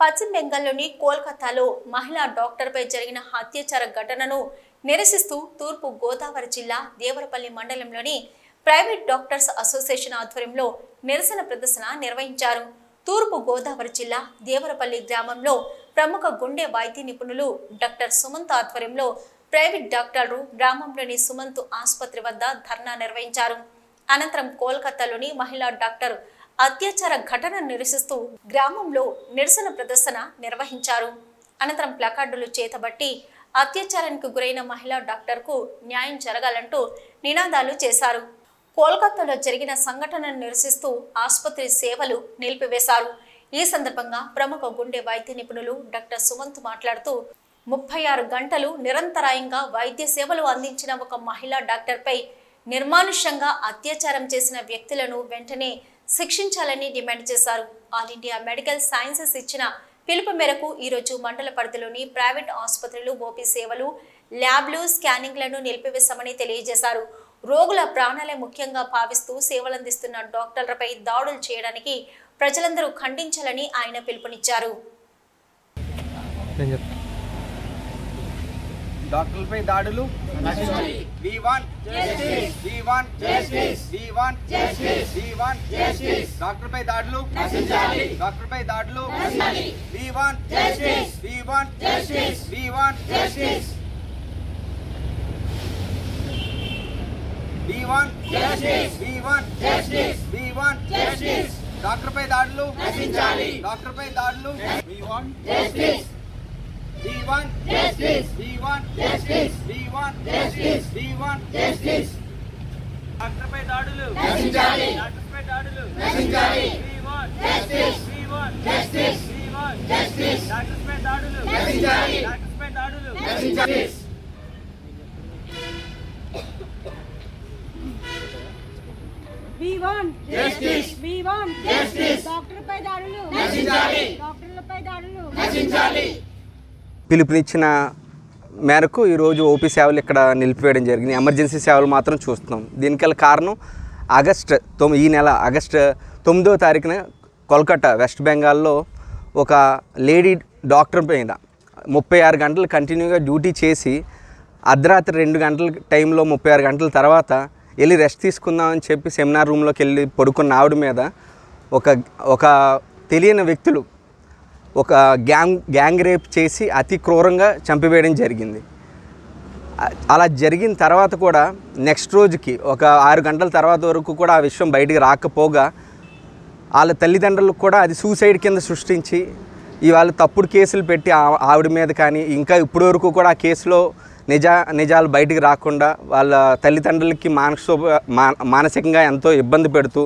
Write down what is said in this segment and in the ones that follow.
పశ్చిమ బెంగాల్లోని కోల్కతాలో మహిళా డాక్టర్పై జరిగిన అత్యాచార ఘటనను నిరసిస్తూ తూర్పు గోదావరి జిల్లా దేవరపల్లి మండలంలోని ప్రైవేట్ డాక్టర్స్ అసోసియేషన్ ఆధ్వర్యంలో నిరసన ప్రదర్శన నిర్వహించారు తూర్పు గోదావరి జిల్లా దేవరపల్లి గ్రామంలో ప్రముఖ గుండె వైద్య నిపుణులు డాక్టర్ సుమంత్ ఆధ్వర్యంలో ప్రైవేట్ డాక్టర్లు గ్రామంలోని సుమంత్ ఆసుపత్రి వద్ద ధర్నా నిర్వహించారు అనంతరం కోల్కతాలోని మహిళా డాక్టర్ అత్యాచార ఘటన నిరసిస్తూ గ్రామంలో నిరసన ప్రదర్శన నిర్వహించారు అనంతరం ప్లకార్డులు చేతబట్టి అత్యాచారానికి గురైన మహిళా డాక్టర్కు న్యాయం జరగాలంటూ నినాదాలు చేశారు కోల్కతాలో జరిగిన సంఘటనను నిరసిస్తూ ఆసుపత్రి సేవలు నిలిపివేశారు ఈ సందర్భంగా ప్రముఖ గుండె వైద్య నిపుణులు డాక్టర్ సుమంత్ మాట్లాడుతూ ముప్పై ఆరు గంటలు నిరంతరాయంగా వైద్య సేవలు అందించిన ఒక మహిళా డాక్టర్పై నిర్మానుష్యంగా అత్యాచారం చేసిన వ్యక్తులను వెంటనే శిక్షించాలని డిమాండ్ చేశారు ఆల్ ఇండియా మెడికల్ సైన్సెస్ ఇచ్చిన పిలుపు మేరకు ఈరోజు మండల పరిధిలోని ప్రైవేట్ ఆసుపత్రులు ఓపీ సేవలు ల్యాబ్లు స్కానింగ్లను నిలిపివేశామని తెలియజేశారు రోగుల ప్రాణాలే ముఖ్యంగా భావిస్తూ సేవలందిస్తున్న డాక్టర్లపై దాడులు చేయడానికి ప్రజలందరూ ఖండించాలని ఆయన పిలుపునిచ్చారు నేను చెప్తా డాక్టర్లపై దాడులు V one V one V one V one డాక్టర్పై దాడులు డాక్టర్పై దాడులు V one V one V one V one V one V one డాక్టర్పై దాడులు డాక్టర్పై దాడులు V one V one V one V one V one డాక్టర్పై దాడులు డాక్టర్పై దాడులు V one V one V one డాక్టర్పై దాడులు డాక్టర్పై దాడులు We want justice. We want డాక్టర్లపై దాడులు డాక్టర్లపై దాడులు పిలుపునిచ్చిన మేరకు ఈరోజు ఓపీ సేవలు ఇక్కడ నిలిపివేయడం జరిగింది ఎమర్జెన్సీ సేవలు మాత్రం చూస్తున్నాం దీనికల్ కారణం ఆగస్ట్ తొమ్ ఈ నెల ఆగస్ట్ తొమ్మిదో తారీఖున కోల్కతా వెస్ట్ బెంగాల్లో ఒక లేడీ డాక్టర్ మీద ముప్పై ఆరు గంటలు కంటిన్యూగా డ్యూటీ చేసి అర్ధరాత్రి రెండు గంటల టైంలో ముప్పై ఆరు గంటల తర్వాత వెళ్ళి రెస్ట్ తీసుకుందామని చెప్పి సెమినార్ రూమ్లోకి వెళ్ళి పడుకున్న ఆవిడ మీద ఒక ఒక తెలియని వ్యక్తులు ఒక గ్యాంగ్ గ్యాంగ్ రేప్ చేసి అతి క్రూరంగా చంపివేయడం జరిగింది అ- అలా జరిగిన తర్వాత కూడా నెక్స్ట్ రోజుకి ఒక ఆరు గంటల తర్వాత వరకు కూడా ఆ విషయం బయటికి రాకపోగా వాళ్ళ తల్లిదండ్రులకు కూడా అది సూసైడ్ కింద సృష్టించి ఇవాళ తప్పుడు కేసులు పెట్టి ఆ- ఆవిడ మీద కానీ ఇంకా ఇప్పటి వరకు కూడా ఆ కేసులో నిజా నిజాలు బయటికి రాకుండా వాళ్ళ తల్లిదండ్రులకి మానసిక మా- మానసికంగా ఎంతో ఇబ్బంది పెడుతూ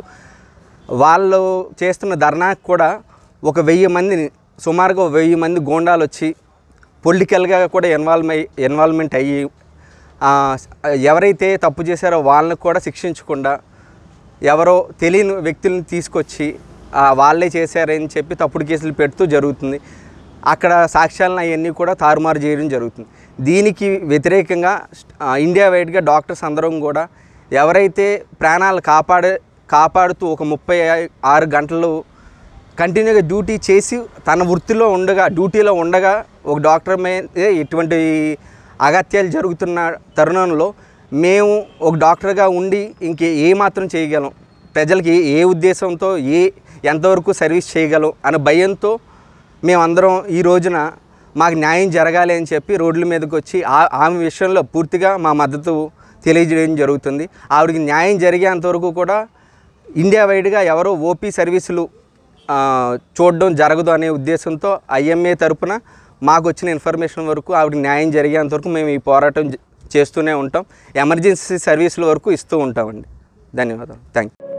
వాళ్ళు చేస్తున్న ధర్నాకు కూడా ఒక వెయ్యి మందిని సుమారుగా ఒక వెయ్యి మంది గోండాలు వచ్చి పొలిటికల్గా కూడా ఇన్వాల్వ్ అయ్యి ఇన్వాల్వ్మెంట్ అయ్యి ఆ, ఎవరైతే తప్పు చేశారో వాళ్ళని కూడా శిక్షించకుండా ఎవరో తెలియని వ్యక్తులను తీసుకొచ్చి ఆ, వాళ్ళే చేశారని చెప్పి తప్పుడు కేసులు పెడుతూ జరుగుతుంది అక్కడ సాక్ష్యాలను అవన్నీ కూడా తారుమారు చేయడం జరుగుతుంది దీనికి వ్యతిరేకంగా ఆ, ఇండియా వైడ్గా డాక్టర్స్ అందరం కూడా ఎవరైతే ప్రాణాలు కాపాడే కాపాడుతూ ఒక ముప్పై ఆరు గంటలు కంటిన్యూగా డ్యూటీ చేసి తన వృత్తిలో ఉండగా డ్యూటీలో ఉండగా ఒక డాక్టర్ మీద ఇటువంటి అగత్యాలు జరుగుతున్న తరుణంలో మేము ఒక డాక్టర్గా ఉండి ఇంకే ఏ మాత్రం చేయగలం ప్రజలకి ఏ- ఏ ఉద్దేశంతో ఏ ఎంతవరకు సర్వీస్ చేయగలం అనే భయంతో మేమందరం ఈ రోజున మాకు న్యాయం జరగాలి అని చెప్పి రోడ్ల మీదకి వచ్చి ఆ- ఆమె విషయంలో పూర్తిగా మా మద్దతు తెలియజేయడం జరుగుతుంది ఆవిడకి న్యాయం జరిగేంతవరకు కూడా ఇండియా వైడ్గా ఎవరో ఓపీ సర్వీసులు ఆ, చూడడం జరగదు అనే ఉద్దేశంతో ఐఎంఏ తరపున మాకు వచ్చిన ఇన్ఫర్మేషన్ వరకు ఆవిడకి న్యాయం జరిగేంత వరకు మేము ఈ పోరాటం చే- చేస్తూనే ఉంటాం ఎమర్జెన్సీ సర్వీసుల వరకు ఇస్తూ ఉంటామండి ధన్యవాదాలు థ్యాంక్ యూ